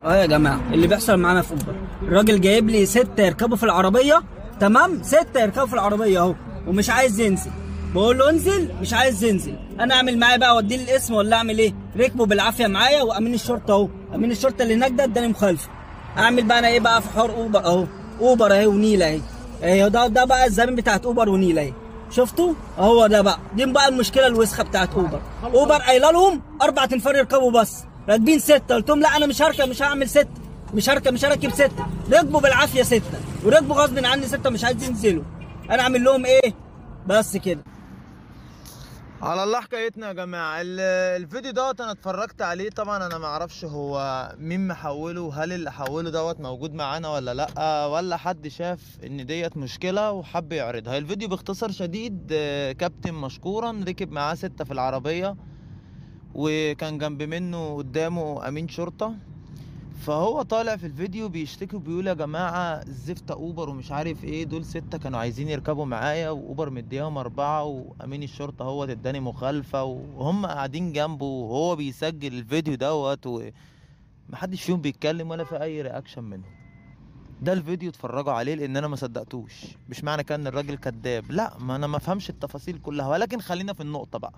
اه يا جماعه اللي بيحصل معانا في اوبر الراجل جايب لي ستة يركبوا في العربيه تمام ستة يركبوا في العربيه اهو ومش عايز ينزل بقول له انزل مش عايز ينزل انا اعمل معاه بقى اوديه الاسم ولا اعمل ايه ركبوا بالعافيه معايا وامين الشرطه اهو امين الشرطه اللي هناك ده اداني مخالفه اعمل بقى انا ايه بقى في حوار اوبر اهو اوبر اهي ونيله اهي اهي ده ده بقى الزمن بتاعت اوبر ونيله اهي شفتوا هو ده بقى دي بقى المشكله الوسخه بتاعت اوبر اوبر قايله لهم اربع تنفار يركبوا بس راكبين سته قلت لهم لا انا مش هركب مش هعمل سته مش هركب مش هركب سته ركبوا بالعافيه سته وركبوا غصب عني سته مش عايزين ينزلوا انا اعمل لهم ايه بس كده على الله حكايتنا يا جماعه ال- الفيديو دوت انا اتفرجت عليه طبعا انا ما اعرفش هو مين محوله هل اللي حوله دوت موجود معانا ولا لا ولا حد شاف ان ديت مشكله وحب يعرضها الفيديو باختصار شديد آه، كابتن مشكورا ركب معاه ستة في العربيه وكان جنب منه قدامه امين شرطه فهو طالع في الفيديو بيشتكي وبيقول يا جماعة زفت اوبر ومش عارف ايه دول ستة كانوا عايزين يركبوا معايا واوبر مديهم اربعة وامين الشرطة هو اداني مخالفة وهم قاعدين جنبه وهو بيسجل الفيديو دوت ومحدش فيهم بيتكلم ولا في اي رياكشن منهم ده الفيديو اتفرجوا عليه لان انا ما صدقتوش مش معنى كده ان الراجل كذاب لا ما انا ما فهمش التفاصيل كلها ولكن خلينا في النقطة بقى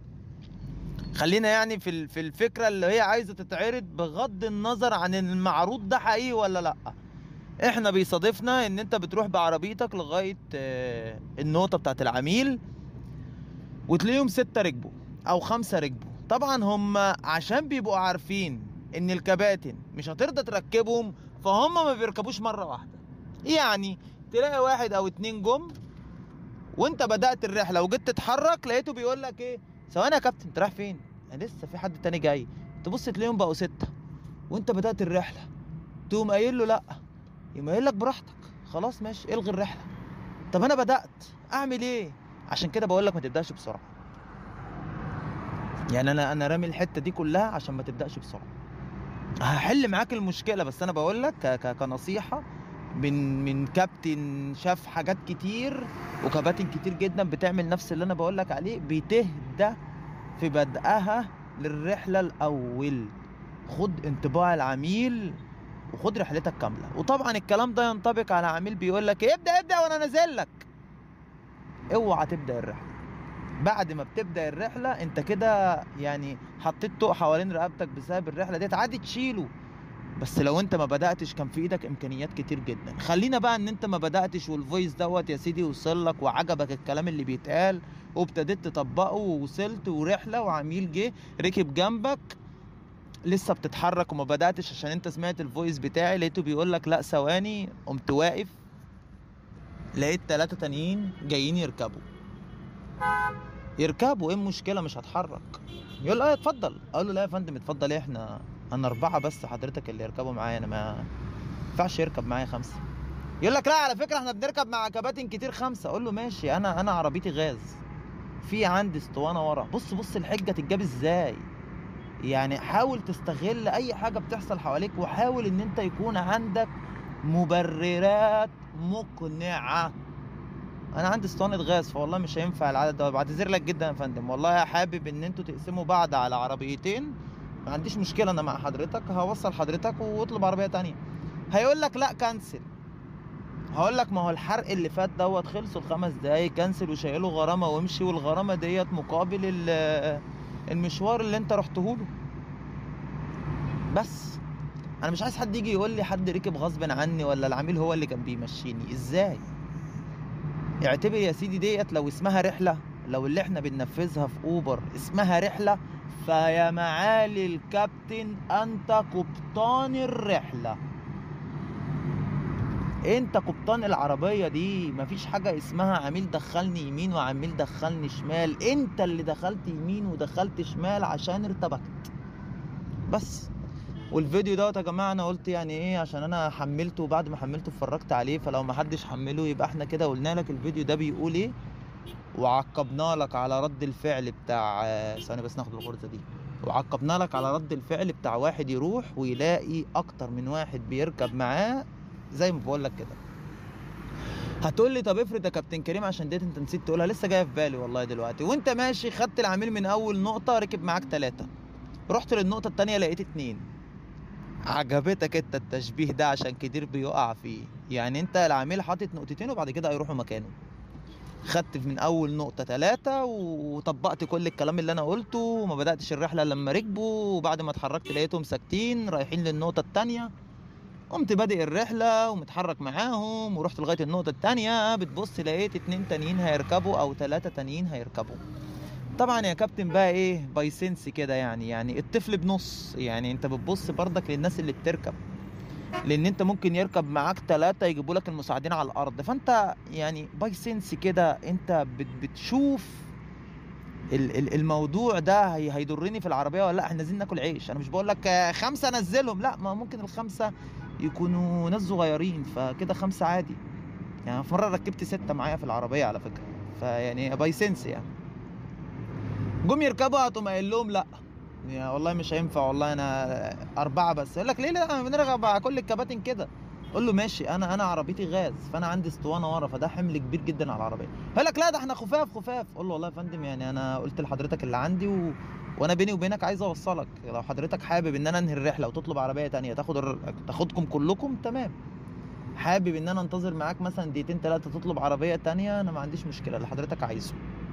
خلينا يعني في ال- في الفكره اللي هي عايزه تتعرض بغض النظر عن إن المعروض ده حقيقي ولا لا احنا بيصادفنا ان انت بتروح بعربيتك لغايه آه، النقطه بتاعت العميل وتلاقيهم ستة ركبوا او خمسة ركبوا طبعا هم عشان بيبقوا عارفين ان الكباتن مش هترضى تركبهم فهم ما بيركبوش مره واحده يعني تلاقي واحد او اتنين جم وانت بدات الرحله وجيت تتحرك لقيته بيقول لك ايه ثواني يا كابتن انت رايح فين انا لسه في حد تاني جاي تبص تلاقيهم بقوا ستة وانت بدأت الرحلة تقوم قايل له لا يقوم قايل لك براحتك خلاص ماشي الغي الرحلة طب انا بدأت اعمل ايه عشان كده بقول لك ما تبدأش بسرعة يعني انا انا رامي الحتة دي كلها عشان ما تبدأش بسرعة هحل معاك المشكلة بس انا بقول لك ك- ك- كنصيحة من من كابتن شاف حاجات كتير وكباتن كتير جدا بتعمل نفس اللي انا بقول لك عليه بتهدى في بدءها للرحله الاول خد انطباع العميل وخد رحلتك كامله وطبعا الكلام ده ينطبق على عميل بيقول لك ابدا ابدا وانا نازل لك اوعى تبدا الرحله بعد ما بتبدا الرحله انت كده يعني حطيت طوق حوالين رقبتك بسبب الرحله ديت عادي تشيله بس لو انت ما بداتش كان في ايدك امكانيات كتير جدا خلينا بقى ان انت ما بداتش والفويس دوت يا سيدي وصل لك وعجبك الكلام اللي بيتقال وابتديت تطبقه ووصلت ورحله وعميل جه ركب جنبك لسه بتتحرك وما بداتش عشان انت سمعت الفويس بتاعي لقيته بيقول لك لا ثواني قمت واقف لقيت ثلاثة تانيين جايين يركبوا يركبوا ايه المشكلة مش هتحرك يقول اه اتفضل اقول له لا يا فندم اتفضل ايه احنا انا اربعة بس حضرتك اللي يركبوا معايا انا ما ينفعش يركب معايا خمسة يقول لك لا على فكرة احنا بنركب مع كباتن كتير خمسة اقول له ماشي انا انا عربيتي غاز في عندي اسطوانة ورا بص بص الحجة تتجاب ازاي يعني حاول تستغل اي حاجة بتحصل حواليك وحاول ان انت يكون عندك مبررات مقنعة انا عندي اسطوانة غاز فوالله مش هينفع العدد ده بعتذر لك جدا يا فندم والله حابب ان انتوا تقسموا بعض على عربيتين ما عنديش مشكلة انا مع حضرتك هوصل حضرتك واطلب عربية تانية هيقول لك لا كنسل هقول لك ما هو الحرق اللي فات دوت خلصوا الخمس دقايق كنسل وشايله غرامه وامشي والغرامه ديت مقابل ال- المشوار اللي انت رحته له بس انا مش عايز حد يجي يقول لي حد ركب غصب عني ولا العميل هو اللي كان بيمشيني ازاي اعتبر يا سيدي ديت لو اسمها رحله لو اللي احنا بننفذها في اوبر اسمها رحله فيا معالي الكابتن انت قبطان الرحله انت قبطان العربيه دي مفيش حاجه اسمها عميل دخلني يمين وعميل دخلني شمال انت اللي دخلت يمين ودخلت شمال عشان ارتبكت بس والفيديو دوت يا جماعه انا قلت يعني ايه عشان انا حملته وبعد ما حملته اتفرجت عليه فلو ما حدش حمله يبقى احنا كده قلنا لك الفيديو ده بيقول ايه وعقبنا لك على رد الفعل بتاع آه، ثواني بس ناخد الغرزه دي وعقبنا لك على رد الفعل بتاع واحد يروح ويلاقي اكتر من واحد بيركب معاه زي ما بقول لك كده هتقول لي طب افرض يا كابتن كريم عشان ديت انت نسيت تقولها لسه جايه في بالي والله دلوقتي وانت ماشي خدت العميل من اول نقطه ركب معاك ثلاثه رحت للنقطه التانية لقيت اتنين عجبتك انت التشبيه ده عشان كتير بيقع فيه يعني انت العميل حاطط نقطتين وبعد كده هيروحوا مكانه خدت من اول نقطة ثلاثة وطبقت كل الكلام اللي انا قلته وما بدأتش الرحلة لما ركبوا وبعد ما اتحركت لقيتهم ساكتين رايحين للنقطة التانية قمت بادئ الرحلة ومتحرك معاهم ورحت لغاية النقطة التانية بتبص لقيت اتنين تانيين هيركبوا او تلاتة تانيين هيركبوا طبعا يا كابتن بقى ايه باي سنس كده يعني يعني الطفل بنص يعني انت بتبص برضك للناس اللي بتركب لان انت ممكن يركب معاك ثلاثة يجيبوا لك المساعدين على الارض فانت يعني باي سنس كده انت بت بتشوف ال- ال- الموضوع ده هي هيضرني في العربيه ولا لا احنا عايزين ناكل عيش انا مش بقول لك آه، خمسه نزلهم لا ما ممكن الخمسه يكونوا ناس صغيرين فكده خمسه عادي يعني في مره ركبت سته معايا في العربيه على فكره فيعني باي سنس يعني جم يركبوا هتقوم قايل لهم لا يا والله مش هينفع والله انا اربعه بس يقول لك ليه لا بنرغب على كل الكباتن كده قول له ماشي انا انا عربيتي غاز فانا عندي اسطوانه ورا فده حمل كبير جدا على العربيه يقول لك لا ده احنا خفاف خفاف قول له والله يا فندم يعني انا قلت لحضرتك اللي عندي و... وانا بيني وبينك عايز اوصلك لو حضرتك حابب ان انا انهي الرحله وتطلب عربيه تانية تاخد الر... تاخدكم كلكم تمام حابب ان انا انتظر معاك مثلا دقيقتين ثلاثه تطلب عربيه تانية انا ما عنديش مشكله اللي حضرتك عايزه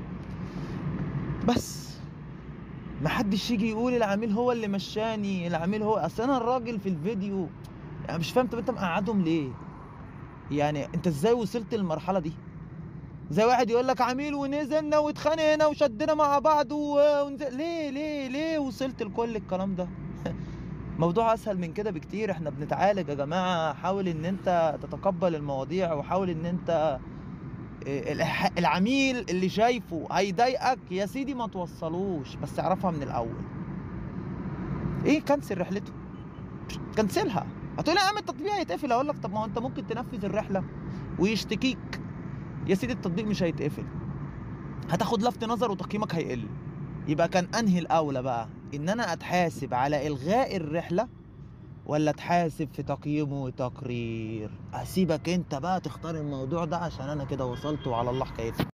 بس محدش يجي يقول العميل هو اللي مشاني العميل هو اصل انا الراجل في الفيديو يعني مش فاهم طب انت مقعدهم ليه يعني انت ازاي وصلت للمرحله دي زي واحد يقول لك عميل ونزلنا واتخانقنا وشدنا مع بعض و- ونزل ليه ليه ليه وصلت لكل الكلام ده موضوع اسهل من كده بكتير احنا بنتعالج يا جماعه حاول ان انت تتقبل المواضيع وحاول ان انت إيه، الح- العميل اللي شايفه هيضايقك يا سيدي ما توصلوش بس اعرفها من الاول ايه كنسل رحلته كنسلها هتقول لي يا عم التطبيق هيتقفل اقول لك طب ما هو انت ممكن تنفذ الرحله ويشتكيك يا سيدي التطبيق مش هيتقفل هتاخد لفت نظر وتقييمك هيقل يبقى كان انهي الاولى بقى ان انا اتحاسب على الغاء الرحله ولا اتحاسب في تقييم وتقرير اسيبك انت بقى تختار الموضوع ده عشان انا كده وصلت وعلى الله حكايتي